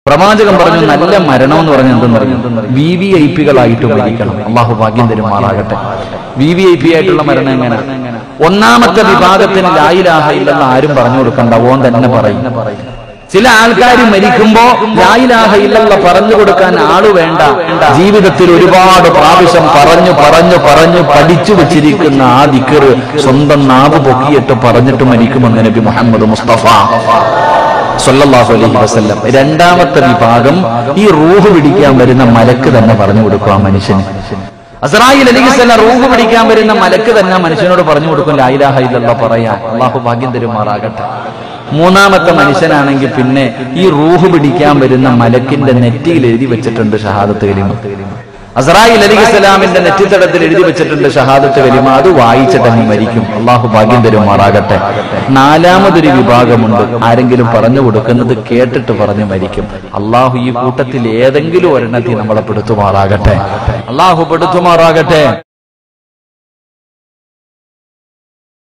പ്രവാചകൻ പറഞ്ഞു നല്ല മരണം എന്ന് പറഞ്ഞ എന്തെന്ന് വി വി ഐ പികളായിട്ട് മരിക്കണം അള്ളാഹു ഭാഗ്യം തരുമാറാകട്ടെ വി വി ഐ പി ആയിട്ടുള്ള മരണം എങ്ങനെ ഒന്നാമത്തെ വിഭാഗത്തിന് ലായിലാഹ ഇല്ലെന്ന് ആരും പറഞ്ഞു കൊടുക്കണ്ട ഓൻ തന്നെ പറയും ചില ആൾക്കാർ മരിക്കുമ്പോ ലായിലാഹ ഇല്ലല്ല പറഞ്ഞു കൊടുക്കാൻ ആള് വേണ്ട ജീവിതത്തിൽ ഒരുപാട് പ്രാവശ്യം പറഞ്ഞു പറഞ്ഞു പറഞ്ഞു പഠിച്ചു വെച്ചിരിക്കുന്ന ആ ദിക്കറ് സ്വന്തം നാവ് പൊക്കിയിട്ട് പറഞ്ഞിട്ട് മരിക്കുമെന്ന് നബി മുഹമ്മദ് മുസ്തഫ സല്ലല്ലാഹു അലൈഹി വസല്ലം രണ്ടാമത്തെ വിഭാഗം ഈ റൂഹ് പിടിക്കാൻ വരുന്ന മലക്ക് തന്നെ പറഞ്ഞു കൊടുക്കും ആ മനുഷ്യന് അസറായിൽ അലിഹിസ്സലാം റൂഹ് പിടിക്കാൻ വരുന്ന മലക്ക് തന്നെ ആ മനുഷ്യനോട് പറഞ്ഞു കൊടുക്കും ലായിലാഹ ഇല്ലല്ല പറയാൻ അള്ളാഹു ഭാഗ്യം തരുമാറാകട്ടെ മൂന്നാമത്തെ മനുഷ്യനാണെങ്കിൽ പിന്നെ ഈ റൂഹ് പിടിക്കാൻ വരുന്ന മലക്കിന്റെ നെറ്റിയിൽ എഴുതി വെച്ചിട്ടുണ്ട് ഷഹാദത്ത് കലിമ അസറായിൽ അലി ഇസ്ലാമിന്റെ നെറ്റിത്തടത്തിൽ എഴുതി വെച്ചിട്ടുണ്ട് ഷഹാദത്ത് കലിമ അത് വായിച്ചിട്ട് അങ്ങ് മരിക്കും അള്ളാഹു ഭാഗ്യം തരുമാറാകട്ടെ നാലാമതൊരു വിഭാഗമുണ്ട് ആരെങ്കിലും പറഞ്ഞു കൊടുക്കുന്നത് കേട്ടിട്ട് പറഞ്ഞു മരിക്കും അള്ളാഹു ഈ കൂട്ടത്തിൽ ഏതെങ്കിലും ഒരെണ്ണത്തിൽ നമ്മളെ പെടുത്തുമാറാകട്ടെ അള്ളാഹു പെടുത്തുമാറാകട്ടെ